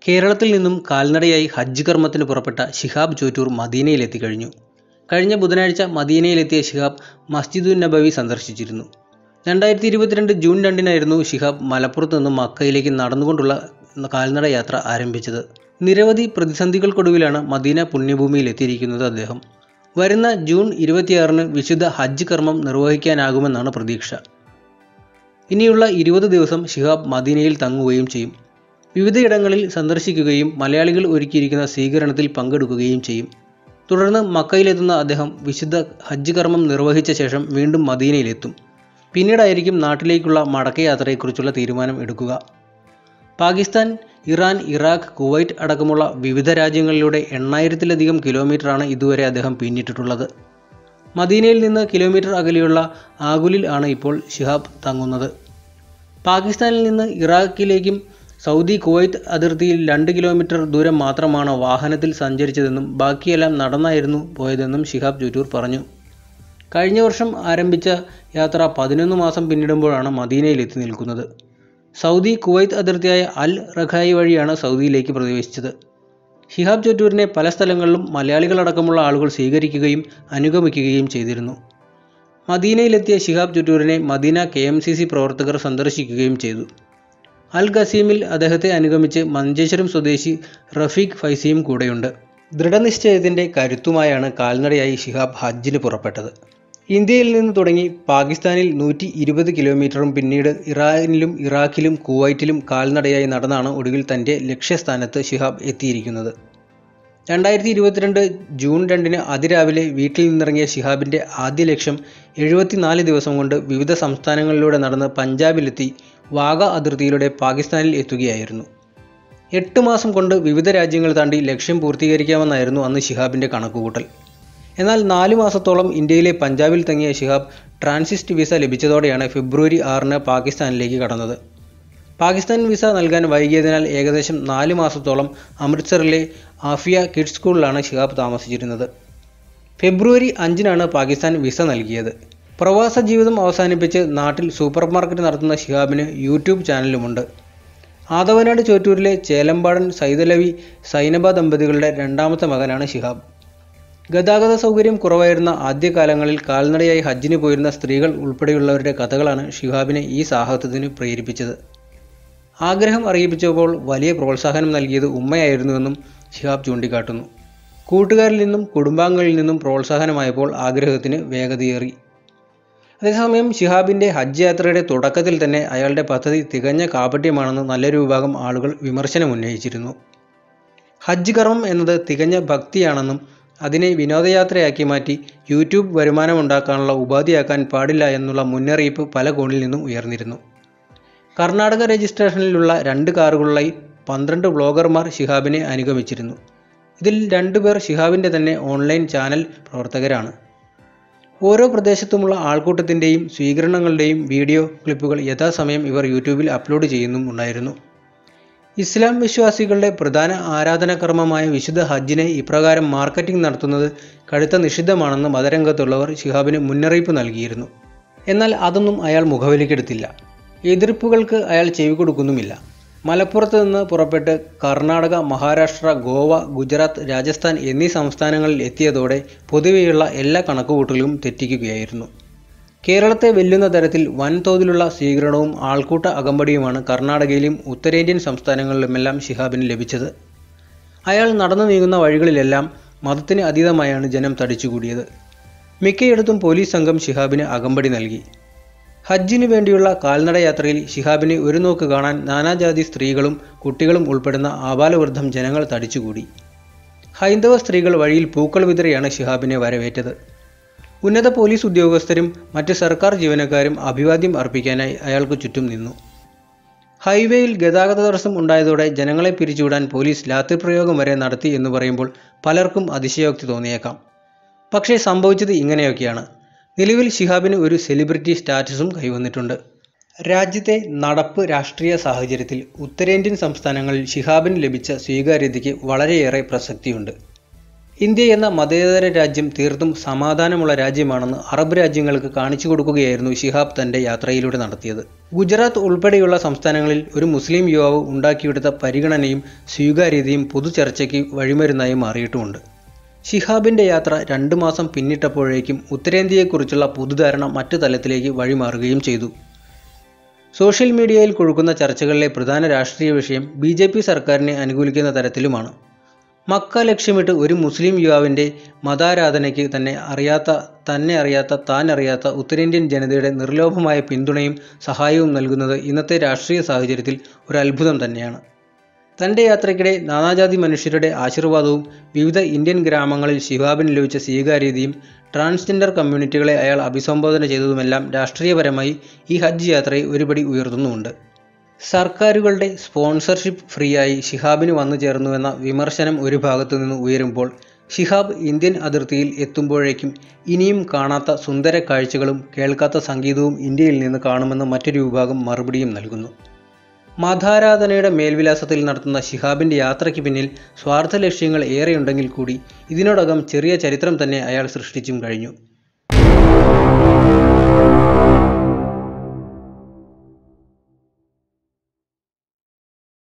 കേരളത്തിൽ നിന്നും കാൽനടയായി ഹജ്ജ് കർമ്മത്തിന് പുറപ്പെട്ട ശിഹാബ് ചോറ്റൂർ മദീനയിലെത്തിക്കഴിഞ്ഞു കഴിഞ്ഞ ബുധനാഴ്ച മദീനയിലെത്തിയ ശിഹാബ് മസ്ജിദുൻ നബവി സന്ദർശിച്ചിരുന്നു രണ്ടായിരത്തി ഇരുപത്തിരണ്ട് ജൂൺ രണ്ടിനായിരുന്നു ശിഹാബ് മലപ്പുറത്ത് നിന്നും മക്കയിലേക്ക് നടന്നുകൊണ്ടുള്ള കാൽനട യാത്ര ആരംഭിച്ചത് നിരവധി പ്രതിസന്ധികൾക്കൊടുവിലാണ് മദീന പുണ്യഭൂമിയിൽ എത്തിയിരിക്കുന്നത് അദ്ദേഹം വരുന്ന ജൂൺ ഇരുപത്തിയാറിന് വിശുദ്ധ ഹജ്ജ് കർമ്മം നിർവഹിക്കാനാകുമെന്നാണ് പ്രതീക്ഷ ഇനിയുള്ള ഇരുപത് ദിവസം ശിഹാബ് മദീനയിൽ തങ്ങുകയും ചെയ്യും വിവിധയിടങ്ങളിൽ സന്ദർശിക്കുകയും മലയാളികൾ ഒരുക്കിയിരിക്കുന്ന സ്വീകരണത്തിൽ പങ്കെടുക്കുകയും ചെയ്യും തുടർന്ന് മക്കയിലെത്തുന്ന അദ്ദേഹം വിശുദ്ധ ഹജ്ജ് കർമ്മം നിർവഹിച്ച ശേഷം വീണ്ടും മദീനയിലെത്തും പിന്നീടായിരിക്കും നാട്ടിലേക്കുള്ള മടക്കയാത്രയെക്കുറിച്ചുള്ള തീരുമാനം എടുക്കുക പാകിസ്ഥാൻ ഇറാൻ ഇറാഖ് കുവൈറ്റ് അടക്കമുള്ള വിവിധ രാജ്യങ്ങളിലൂടെ എണ്ണായിരത്തിലധികം കിലോമീറ്ററാണ് ഇതുവരെ അദ്ദേഹം പിന്നിട്ടിട്ടുള്ളത് മദീനയിൽ നിന്ന് കിലോമീറ്റർ അകലെയുള്ള ആകുലിൽ ആണ് ഇപ്പോൾ ഷിഹാബ് തങ്ങുന്നത് പാകിസ്ഥാനിൽ നിന്ന് ഇറാഖിലേക്കും സൗദി കുവൈത്ത് അതിർത്തിയിൽ രണ്ട് കിലോമീറ്റർ ദൂരം മാത്രമാണ് വാഹനത്തിൽ സഞ്ചരിച്ചതെന്നും ബാക്കിയെല്ലാം നടന്നായിരുന്നു പോയതെന്നും ഷിഹാബ് ചുറ്റൂർ പറഞ്ഞു കഴിഞ്ഞ വർഷം ആരംഭിച്ച യാത്ര പതിനൊന്ന് മാസം പിന്നിടുമ്പോഴാണ് മദീനയിൽ എത്തി നിൽക്കുന്നത് സൗദി കുവൈത്ത് അതിർത്തിയായ അൽ റഖായി വഴിയാണ് സൗദിയിലേക്ക് പ്രവേശിച്ചത് ഷിഹാബ് ചൊറ്റൂരിനെ പല സ്ഥലങ്ങളിലും മലയാളികളടക്കമുള്ള ആളുകൾ സ്വീകരിക്കുകയും അനുഗമിക്കുകയും ചെയ്തിരുന്നു മദീനയിലെത്തിയ ഷിഹാബ് ചുറ്റൂരിനെ Medina K M C C പ്രവർത്തകർ സന്ദർശിക്കുകയും ചെയ്തു അൽ ഖസീമിൽ അദ്ദേഹത്തെ അനുഗമിച്ച് മഞ്ചേശ്വരം സ്വദേശി റഫീഖ് ഫൈസിയും കൂടെയുണ്ട് ദൃഢനിശ്ചയത്തിൻ്റെ കരുത്തുമായാണ് കാൽനടയായി ഷിഹാബ് ഹജ്ജിന് പുറപ്പെട്ടത് ഇന്ത്യയിൽ നിന്ന് തുടങ്ങി പാകിസ്ഥാനിൽ നൂറ്റി ഇരുപത് കിലോമീറ്ററും പിന്നീട് ഇറാനിലും ഇറാഖിലും കുവൈറ്റിലും കാൽനടയായി നടന്നാണ് ഒടുവിൽ തൻ്റെ ലക്ഷ്യസ്ഥാനത്ത് ഷിഹാബ് എത്തിയിരിക്കുന്നത് രണ്ടായിരത്തി ഇരുപത്തിരണ്ട് ജൂൺ രണ്ടിന് അതിരാവിലെ വീട്ടിൽ നിന്നിറങ്ങിയ ഷിഹാബിൻ്റെ ആദ്യ ലക്ഷ്യം എഴുപത്തിനാല് ദിവസം കൊണ്ട് വിവിധ സംസ്ഥാനങ്ങളിലൂടെ നടന്ന് പഞ്ചാബിലെത്തി വാഗ അതിർത്തിയിലൂടെ പാകിസ്ഥാനിൽ എത്തുകയായിരുന്നു എട്ട് മാസം കൊണ്ട് വിവിധ രാജ്യങ്ങൾ താണ്ടി ലക്ഷ്യം പൂർത്തീകരിക്കാമെന്നായിരുന്നു അന്ന് ഷിഹാബിൻ്റെ കണക്കുകൂട്ടൽ എന്നാൽ നാല് മാസത്തോളം ഇന്ത്യയിലെ പഞ്ചാബിൽ തങ്ങിയ ഷിഹാബ് ട്രാൻസിസ്റ്റ് വിസ ലഭിച്ചതോടെയാണ് ഫെബ്രുവരി ആറിന് പാകിസ്ഥാനിലേക്ക് കടന്നത് പാകിസ്ഥാൻ വിസ നൽകാൻ വൈകിയതിനാൽ ഏകദേശം നാല് മാസത്തോളം അമൃത്സറിലെ ആഫിയ കിഡ്സ് സ്കൂളിലാണ് ഷിഹാബ് താമസിച്ചിരുന്നത് ഫെബ്രുവരി അഞ്ചിനാണ് പാകിസ്ഥാൻ വിസ നൽകിയത് പ്രവാസ ജീവിതം അവസാനിപ്പിച്ച് നാട്ടിൽ സൂപ്പർ മാർക്കറ്റ് നടത്തുന്ന ഷിഹാബിന് യൂട്യൂബ് ചാനലുമുണ്ട് ആദവനാട് ചോറ്റൂരിലെ ചേലമ്പാടൻ സൈതലവി സൈനബ ദമ്പതികളുടെ രണ്ടാമത്തെ മകനാണ് ഷിഹാബ് ഗതാഗത സൗകര്യം കുറവായിരുന്ന ആദ്യകാലങ്ങളിൽ കാൽനടയായി ഹജ്ജിന് പോയിരുന്ന സ്ത്രീകൾ ഉൾപ്പെടെയുള്ളവരുടെ കഥകളാണ് ഷിഹാബിനെ ഈ സാഹസത്തിന് പ്രേരിപ്പിച്ചത് ആഗ്രഹം അറിയിപ്പിച്ചപ്പോൾ വലിയ പ്രോത്സാഹനം നൽകിയത് ഉമ്മയായിരുന്നുവെന്നും ഷിഹാബ് ചൂണ്ടിക്കാട്ടുന്നു കൂട്ടുകാരിൽ നിന്നും കുടുംബാംഗങ്ങളിൽ നിന്നും പ്രോത്സാഹനമായപ്പോൾ ആഗ്രഹത്തിന് വേഗതയേറി അതേസമയം ഷിഹാബിൻ്റെ ഹജ്ജ് യാത്രയുടെ തുടക്കത്തിൽ തന്നെ അയാളുടെ പദ്ധതി തികഞ്ഞ കാപട്യമാണെന്ന് നല്ലൊരു വിഭാഗം ആളുകൾ വിമർശനം ഉന്നയിച്ചിരുന്നു ഹജ്ജ് കർമ്മം എന്നത് തികഞ്ഞ ഭക്തിയാണെന്നും അതിനെ വിനോദയാത്രയാക്കി മാറ്റി യൂട്യൂബ് വരുമാനമുണ്ടാക്കാനുള്ള ഉപാധിയാക്കാൻ പാടില്ല എന്നുള്ള മുന്നറിയിപ്പ് പല കോണിൽ നിന്നും ഉയർന്നിരുന്നു കർണാടക രജിസ്ട്രേഷനിലുള്ള രണ്ട് കാറുകളിലായി പന്ത്രണ്ട് വ്ളോഗർമാർ ഷിഹാബിനെ അനുഗമിച്ചിരുന്നു ഇതിൽ രണ്ടുപേർ ഷിഹാബിൻ്റെ തന്നെ ഓൺലൈൻ ചാനൽ പ്രവർത്തകരാണ് ഓരോ പ്രദേശത്തുമുള്ള ആൾക്കൂട്ടത്തിൻ്റെയും സ്വീകരണങ്ങളുടെയും വീഡിയോ ക്ലിപ്പുകൾ യഥാസമയം ഇവർ യൂട്യൂബിൽ അപ്ലോഡ് ചെയ്യുന്നും ഉണ്ടായിരുന്നു ഇസ്ലാം വിശ്വാസികളുടെ പ്രധാന ആരാധനാകർമ്മമായ വിശുദ്ധ ഹജ്ജിനെ ഇപ്രകാരം മാർക്കറ്റിംഗ് നടത്തുന്നത് കടുത്ത നിഷിദ്ധമാണെന്ന് മതരംഗത്തുള്ളവർ ഷിഹാബിന് മുന്നറിയിപ്പ് നൽകിയിരുന്നു എന്നാൽ അതൊന്നും അയാൾ മുഖവിലേക്കെടുത്തില്ല എതിർപ്പുകൾക്ക് അയാൾ ചെവി കൊടുക്കുന്നുമില്ല മലപ്പുറത്ത് നിന്ന് പുറപ്പെട്ട് കർണാടക മഹാരാഷ്ട്ര ഗോവ ഗുജറാത്ത് രാജസ്ഥാൻ എന്നീ സംസ്ഥാനങ്ങളിൽ എത്തിയതോടെ പൊതുവെയുള്ള എല്ലാ കണക്കുകൂട്ടലും തെറ്റിക്കുകയായിരുന്നു കേരളത്തെ വെല്ലുന്ന തരത്തിൽ വൻതോതിലുള്ള സ്വീകരണവും ആൾക്കൂട്ട അകമ്പടിയുമാണ് കർണാടകയിലും ഉത്തരേന്ത്യൻ സംസ്ഥാനങ്ങളിലുമെല്ലാം ഷിഹാബിന് ലഭിച്ചത് അയാൾ നടന്നു നീങ്ങുന്ന വഴികളിലെല്ലാം മതത്തിന് അതീതമായാണ് ജനം തടിച്ചുകൂടിയത് മിക്കയിടത്തും പോലീസ് സംഘം ഷിഹാബിന് അകമ്പടി നൽകി ഹജ്ജിനു വേണ്ടിയുള്ള കാൽനട യാത്രയിൽ ഷിഹാബിനെ ഒരു നോക്ക് കാണാൻ നാനാജാതി സ്ത്രീകളും കുട്ടികളും ഉൾപ്പെടുന്ന ആബാലവൃദ്ധം ജനങ്ങൾ തടിച്ചുകൂടി ഹൈന്ദവ സ്ത്രീകൾ വഴിയിൽ പൂക്കൾ വിതറിയാണ് ഷിഹാബിനെ വരവേറ്റത് ഉന്നത പോലീസ് ഉദ്യോഗസ്ഥരും മറ്റ് സർക്കാർ ജീവനക്കാരും അഭിവാദ്യം അർപ്പിക്കാനായി അയാൾക്ക് ചുറ്റും നിന്നു ഹൈവേയിൽ ഗതാഗത തടസ്സം ഉണ്ടായതോടെ ജനങ്ങളെ പിരിച്ചുവിടാൻ പോലീസ് ലാത്തിപ്രയോഗം വരെ നടത്തി എന്ന് പറയുമ്പോൾ പലർക്കും അതിശയോക്തി തോന്നിയേക്കാം പക്ഷേ സംഭവിച്ചത് ഇങ്ങനെയൊക്കെയാണ് നിലവിൽ ഷിഹാബിന് ഒരു സെലിബ്രിറ്റി സ്റ്റാറ്റസും കൈവന്നിട്ടുണ്ട് രാജ്യത്തെ നടപ്പ് രാഷ്ട്രീയ സാഹചര്യത്തിൽ ഉത്തരേന്ത്യൻ സംസ്ഥാനങ്ങളിൽ ഷിഹാബിന് ലഭിച്ച സ്വീകാര്യതയ്ക്ക് വളരെയേറെ പ്രസക്തിയുണ്ട് ഇന്ത്യ എന്ന മതേതര രാജ്യം തീർത്തും സമാധാനമുള്ള രാജ്യമാണെന്ന് അറബ് രാജ്യങ്ങൾക്ക് കാണിച്ചു കൊടുക്കുകയായിരുന്നു ശിഹാബ് തന്റെ യാത്രയിലൂടെ നടത്തിയത് ഗുജറാത്ത് ഉൾപ്പെടെയുള്ള സംസ്ഥാനങ്ങളിൽ ഒരു മുസ്ലിം യുവാവ് ഉണ്ടാക്കിയെടുത്ത പരിഗണനയും സ്വീകാര്യതയും പൊതുചർച്ചയ്ക്ക് വഴിമരുന്നായി മാറിയിട്ടുമുണ്ട് ശിഹാബിന്റെ യാത്ര രണ്ടു മാസം പിന്നിട്ടപ്പോഴേക്കും ഉത്തരേന്ത്യയെക്കുറിച്ചുള്ള പൊതുധാരണ മറ്റു തലത്തിലേക്ക് വഴിമാറുകയും ചെയ്തു സോഷ്യൽ മീഡിയയിൽ കൊഴുക്കുന്ന ചർച്ചകളിലെ പ്രധാന രാഷ്ട്രീയ വിഷയം ബി ജെ പി സർക്കാരിനെ അനുകൂലിക്കുന്ന തരത്തിലുമാണ് മക്ക ലക്ഷ്യമിട്ട് ഒരു മുസ്ലിം യുവാവിൻ്റെ മതാരാധനയ്ക്ക് തന്നെ അറിയാത്ത തന്നെ അറിയാത്ത താൻ അറിയാത്ത ഉത്തരേന്ത്യൻ ജനതയുടെ നിർലോഭമായ പിന്തുണയും സഹായവും നൽകുന്നത് ഇന്നത്തെ രാഷ്ട്രീയ സാഹചര്യത്തിൽ ഒരു അത്ഭുതം തന്നെയാണ് തൻ്റെ യാത്രയ്ക്കിടെ നാനാജാതി മനുഷ്യരുടെ ആശീർവാദവും വിവിധ ഇന്ത്യൻ ഗ്രാമങ്ങളിൽ ശിഹാബിന് ലഭിച്ച സ്വീകാര്യതയും ട്രാൻസ്ജെൻഡർ കമ്മ്യൂണിറ്റികളെ അയാൾ അഭിസംബോധന ചെയ്തതുമെല്ലാം രാഷ്ട്രീയപരമായി ഈ ഹജ്ജ് യാത്രയെ ഒരുപടി ഉയർത്തുന്നുമുണ്ട് സർക്കാരുകളുടെ സ്പോൺസർഷിപ്പ് ഫ്രീ ആയി ഷിഹാബിന് വന്നു ചേർന്നുവെന്ന വിമർശനം ഒരു ഭാഗത്തു നിന്ന് ഉയരുമ്പോൾ ഷിഹാബ് ഇന്ത്യൻ അതിർത്തിയിൽ എത്തുമ്പോഴേക്കും ഇനിയും കാണാത്ത സുന്ദര കാഴ്ചകളും കേൾക്കാത്ത സംഗീതവും ഇന്ത്യയിൽ നിന്ന് കാണുമെന്ന് മറ്റൊരു വിഭാഗം മറുപടിയും നൽകുന്നു മതാരാധനയുടെ മേൽവിലാസത്തിൽ നടത്തുന്ന ഷിഹാബിൻ്റെ യാത്രയ്ക്ക് പിന്നിൽ സ്വാർത്ഥ ലക്ഷ്യങ്ങൾ ഏറെയുണ്ടെങ്കിൽ കൂടി ഇതിനോടകം ചെറിയ ചരിത്രം തന്നെ അയാൾ സൃഷ്ടിച്ചും കഴിഞ്ഞു